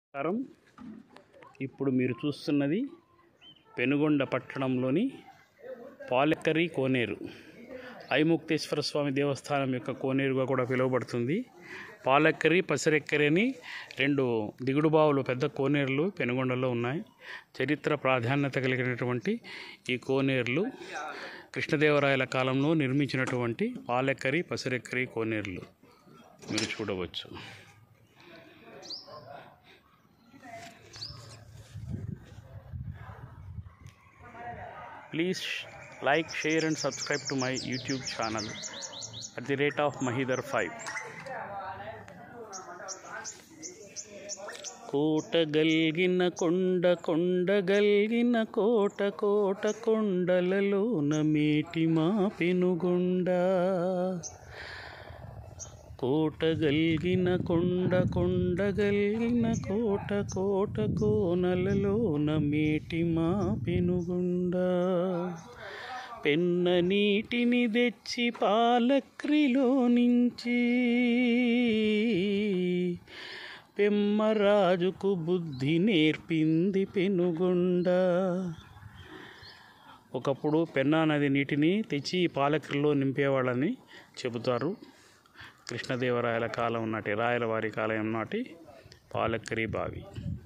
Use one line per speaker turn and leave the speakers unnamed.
నమస్కారం ఇప్పుడు మీరు చూస్తున్నది పెనుగొండ పట్టణంలోని పాలెక్కరి కోనేరు ఐముక్తేశ్వర స్వామి దేవస్థానం యొక్క కోనేరుగా కూడా పిలువబడుతుంది పాలెక్కరి పసిరెక్కరి అని రెండు దిగుడు బావులు పెద్ద కోనేరులు పెనుగొండలో ఉన్నాయి చరిత్ర ప్రాధాన్యత కలిగినటువంటి ఈ కోనేరులు కృష్ణదేవరాయల కాలంలో నిర్మించినటువంటి పాలెక్కరి పసిరెక్కరి కోనేరులు మీరు చూడవచ్చు Please like, share, and subscribe to my YouTube channel at the rate of Mahidar 5. కోటగల్గిన కొండ కొండగల్గిన కోట కోట కొండలలోన మేటి మా పెనుగొండ కోటగల్గిన కొండ కొండగల్గిన కోట కోట కోనలలోన మేటి మా పెనుగొండ పెన్న నీటిని తెచ్చి పాలక్రిలో నుంచి పెమ్మరాజుకు బుద్ధి నేర్పింది పెనుగొండ ఒకప్పుడు పెన్నా నది నీటిని తెచ్చి పాలక్రిలో నింపేవాళ్ళని చెబుతారు కృష్ణదేవరాయల కాలం నాటి రాయలవారి కాలం నాటి పాలక్కరి బావి